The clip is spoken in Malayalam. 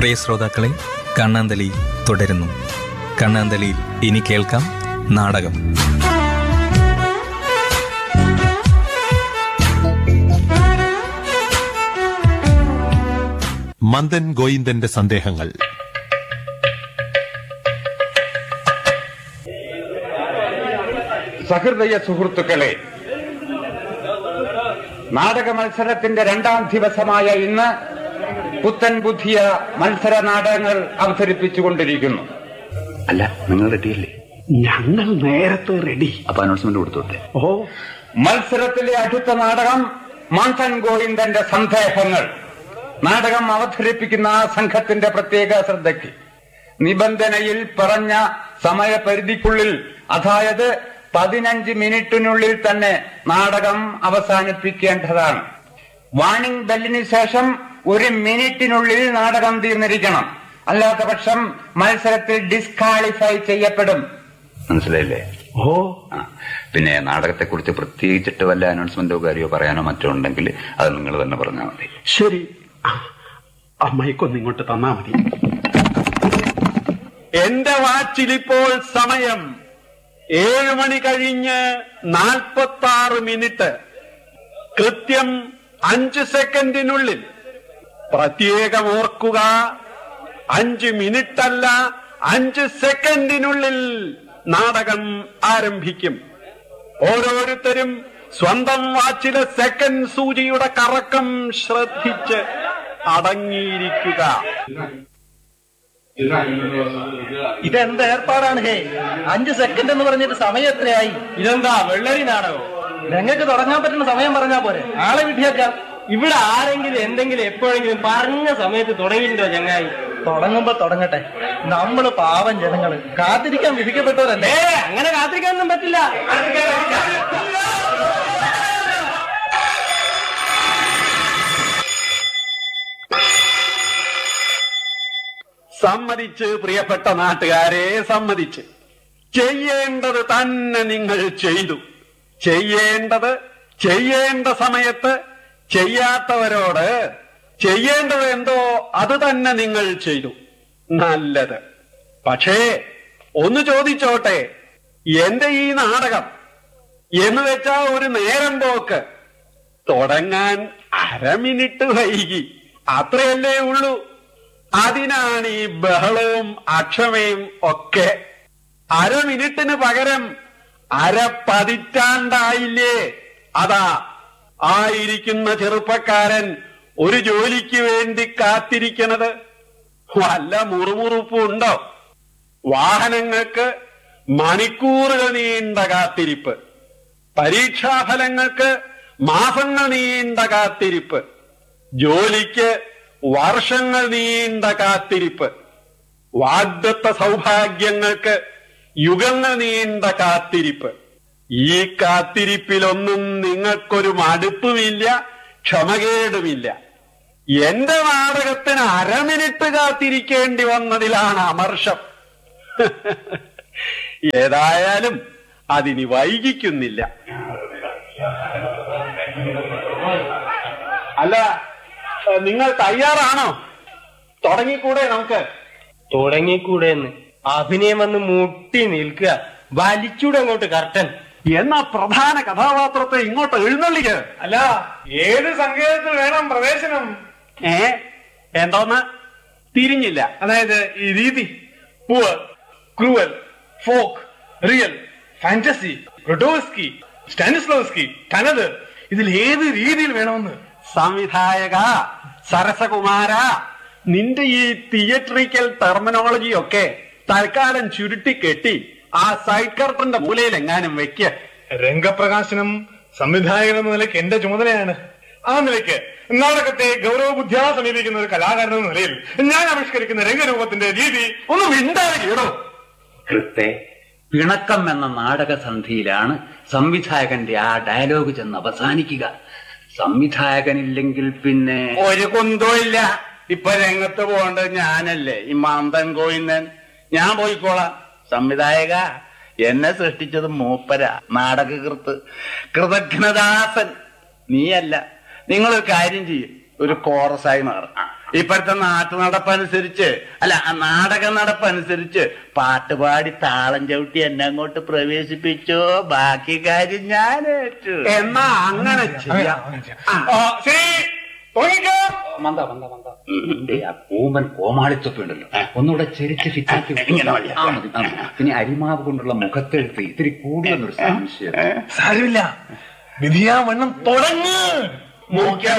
പ്രിയ ശ്രോതാക്കളെ കണ്ണാന്തലി തുടരുന്നു കണ്ണാന്തലിയിൽ ഇനി കേൾക്കാം നാടകം മന്ദൻ ഗോയിന്ദന്റെ സന്ദേഹങ്ങൾ സഹൃദയ സുഹൃത്തുക്കളെ നാടക മത്സരത്തിന്റെ രണ്ടാം ദിവസമായ ഇന്ന് പുത്തൻ ബുദ്ധിയ മത്സര നാടകങ്ങൾ അവതരിപ്പിച്ചുകൊണ്ടിരിക്കുന്നു അല്ല നിങ്ങൾ റെഡിയല്ലേ ഞങ്ങൾ നേരത്തെ റെഡി അപ്പൊ അനൗൺസ്മെന്റ് കൊടുത്തോട്ടെ ഓ മത്സരത്തിലെ അടുത്ത നാടകം മന്ഥൻ ഗോവിന്ദന്റെ സന്ദേഹങ്ങൾ നാടകം അവതരിപ്പിക്കുന്ന ആ സംഘത്തിന്റെ പ്രത്യേക ശ്രദ്ധയ്ക്ക് നിബന്ധനയിൽ പറഞ്ഞ സമയപരിധിക്കുള്ളിൽ അതായത് പതിനഞ്ച് മിനിറ്റിനുള്ളിൽ തന്നെ നാടകം അവസാനിപ്പിക്കേണ്ടതാണ് വാണിംഗ് ബെല്ലിന് ശേഷം ഒരു മിനിറ്റിനുള്ളിൽ നാടകം തീർന്നിരിക്കണം അല്ലാത്ത പക്ഷം മത്സരത്തിൽ ഡിസ്ക്വാളിഫൈ ചെയ്യപ്പെടും മനസ്സിലായില്ലേ ഓ ആ പിന്നെ നാടകത്തെക്കുറിച്ച് പ്രത്യേകിച്ചിട്ട് വല്ല അനൗൺസ്മെന്റോ കാര്യമോ പറയാനോ മറ്റോ ഉണ്ടെങ്കിൽ അത് നിങ്ങൾ തന്നെ പറഞ്ഞാൽ മതി ശരി ആ, ആ മൈക്കൊന്ന് ഇങ്ങോട്ട് തന്നാ മതി എന്റെ വാച്ചിലിപ്പോൾ സമയം ഏഴ് മണി കഴിഞ്ഞ് നാൽപ്പത്തി ആറ് മിനിറ്റ് കൃത്യം അഞ്ച് സെക്കൻഡിനുള്ളിൽ പ്രത്യേകം ഓർക്കുക അഞ്ച് മിനിറ്റ് അല്ല അഞ്ച് സെക്കൻഡിനുള്ളിൽ നാടകം ആരംഭിക്കും ഓരോരുത്തരും സ്വന്തം വാച്ചിലെ സെക്കൻഡ് സൂചിയുടെ കറക്കം ശ്രദ്ധിച്ച് അടങ്ങിയിരിക്കുക ഇതെന്ത് ഏർപ്പാടാണ് ഹേ അഞ്ച് സെക്കൻഡ് എന്ന് പറഞ്ഞിട്ട് സമയം എത്രയായി ഇതെന്താ വെള്ളരി നാടകോ ഞങ്ങൾക്ക് തുടങ്ങാൻ പറ്റുന്ന സമയം പറഞ്ഞാ പോരെ ആളെ വിട്ടിയേക്കാം ഇവിടെ ആരെങ്കിലും എന്തെങ്കിലും എപ്പോഴെങ്കിലും പറഞ്ഞ സമയത്ത് തുടങ്ങിയിട്ടുണ്ടോ ചങ്ങായി തുടങ്ങുമ്പോ തുടങ്ങട്ടെ നമ്മള് പാവം ജനങ്ങള് കാത്തിരിക്കാൻ വിധിക്കപ്പെട്ടവരല്ലേ അങ്ങനെ കാത്തിരിക്കാനൊന്നും പറ്റില്ല സമ്മതിച്ച് പ്രിയപ്പെട്ട നാട്ടുകാരെ സമ്മതിച്ച് ചെയ്യേണ്ടത് തന്നെ നിങ്ങൾ ചെയ്തു ചെയ്യേണ്ടത് ചെയ്യേണ്ട സമയത്ത് ചെയ്യാത്തവരോട് ചെയ്യേണ്ടത് എന്തോ അത് തന്നെ നിങ്ങൾ ചെയ്തു നല്ലത് പക്ഷേ ഒന്ന് ചോദിച്ചോട്ടെ എന്റെ ഈ നാടകം എന്ന് വെച്ചാ ഒരു നേരം പോക്ക് തുടങ്ങാൻ അരമിനിറ്റ് വൈകി അത്രയല്ലേ ഉള്ളൂ അതിനാണ് ഈ ബഹളവും അക്ഷമയും ഒക്കെ അരമിനിറ്റിന് പകരം അര പതിറ്റാണ്ടായില്ലേ അതാ ആയിരിക്കുന്ന ചെറുപ്പക്കാരൻ ഒരു ജോലിക്ക് വേണ്ടി കാത്തിരിക്കണത് വല്ല മുറുമുറുപ്പും ഉണ്ടോ വാഹനങ്ങൾക്ക് മണിക്കൂറുകൾ നീണ്ട കാത്തിരിപ്പ് പരീക്ഷാഫലങ്ങൾക്ക് മാസങ്ങൾ നീണ്ട കാത്തിരിപ്പ് ജോലിക്ക് വർഷങ്ങൾ നീണ്ട കാത്തിരിപ്പ് വാഗ്ദത്ത സൗഭാഗ്യങ്ങൾക്ക് യുഗങ്ങൾ നീണ്ട കാത്തിരിപ്പ് ഈ കാത്തിരിപ്പിലൊന്നും നിങ്ങൾക്കൊരു മടുപ്പുമില്ല ക്ഷമകേടുമില്ല എന്റെ നാടകത്തിന് അരമിനിറ്റ് കാത്തിരിക്കേണ്ടി വന്നതിലാണ് അമർഷം ഏതായാലും അതിനി വൈകിക്കുന്നില്ല അല്ല ഏഹ്, നിങ്ങൾ തയ്യാറാണോ തുടങ്ങിക്കൂടെ നമുക്ക് തുടങ്ങിക്കൂടെ എന്ന് അഭിനയം വന്ന് മുട്ടി നിൽക്കുക വലിച്ചൂടെ അങ്ങോട്ട് കർട്ടൻ എന്നാ പ്രധാന കഥാപാത്രത്തെ ഇങ്ങോട്ട് എഴുന്നള്ളിക്ക് അല്ല ഏത് സങ്കേതത്തിൽ വേണം പ്രവേശനം ഏ എന്തോന്ന് തിരിഞ്ഞില്ല അതായത് ഈ രീതി poor cruel folk real fantasy റൊഡോസ്കി സ്റ്റാനിസ്ലോസ്കി തനത് ഇതിൽ ഏത് രീതിയിൽ വേണമെന്ന് സംവിധായക സരസകുമാര നിന്റെ ഈ തിയേറ്ററിക്കൽ ടെർമിനോളജി ഒക്കെ തൽക്കാലം ചുരുട്ടി കെട്ടി ആ സൈഡ് കർട്ടന്റെ മൂലയിൽ എങ്ങാനും വെക്ക് രംഗപ്രകാശനം സംവിധായകൻ എന്ന നിലയ്ക്ക് എന്റെ ചുമതലയാണ് ആ നിലയ്ക്ക് നാടകത്തെ ഗൗരവബുദ്ധിയാ സമീപിക്കുന്ന ഒരു കലാകാരൻ എന്ന നിലയിൽ ഞാൻ ആവിഷ്കരിക്കുന്ന രംഗരൂപത്തിന്റെ രീതി ഒന്ന് മിണ്ടാതെ കേടോ കൃത്തെ പിണക്കം എന്ന നാടകസന്ധിയിലാണ് സംവിധായകന്റെ ആ ഡയലോഗ് ചെന്ന് അവസാനിക്കുക സംവിധായകനില്ലെങ്കിൽ പിന്നെ ഒരു കുന്തവും ഇല്ല ഇപ്പൊ രംഗത്ത് പോകേണ്ടത് ഞാനല്ലേ ഈ മാന്തൻ കോയിന്നൻ ഞാൻ പോയിക്കോളാം സംവിധായക എന്നെ സൃഷ്ടിച്ചത് മൂപ്പര നാടകകൃത്ത് കൃതജ്ഞദാസൻ നീയല്ല നിങ്ങളൊരു കാര്യം ചെയ്യും ഒരു കോറസായി മാറും ഇപ്പോഴത്തെ നാട്ടു നടപ്പനുസരിച്ച് അല്ല ആ നാടക നടപ്പനുസരിച്ച് പാട്ടുപാടി താളം ചവിട്ടി എന്നെ അങ്ങോട്ട് പ്രവേശിപ്പിച്ചോ ബാക്കി കാര്യം ഞാൻ ഏറ്റു എന്നാ അങ്ങനെ ചെയ്യാം ആ, ശരി തുടങ്ങിക്കോ മന്ദ മന്ദ മന്ദ ഏയ്, ആ കൂമ്പൻ കോമാളിത്തൊക്കെ ഉണ്ടല്ലോ ഒന്നുകൂടെ ചെരിച്ച് ഫിറ്റാക്കി വെക്ക്. ഇങ്ങനെ മതി. ആ, മതി, ആ, മതി. പിന്നെ അരിമാവ് കൊണ്ടുള്ള മുഖത്തെഴുത്ത് ഇത്തിരി കൂടുതലൊരു സംശയം സാരമില്ല വിധിയാ വണ്ണം തുടങ്ങ് മുഖ്യ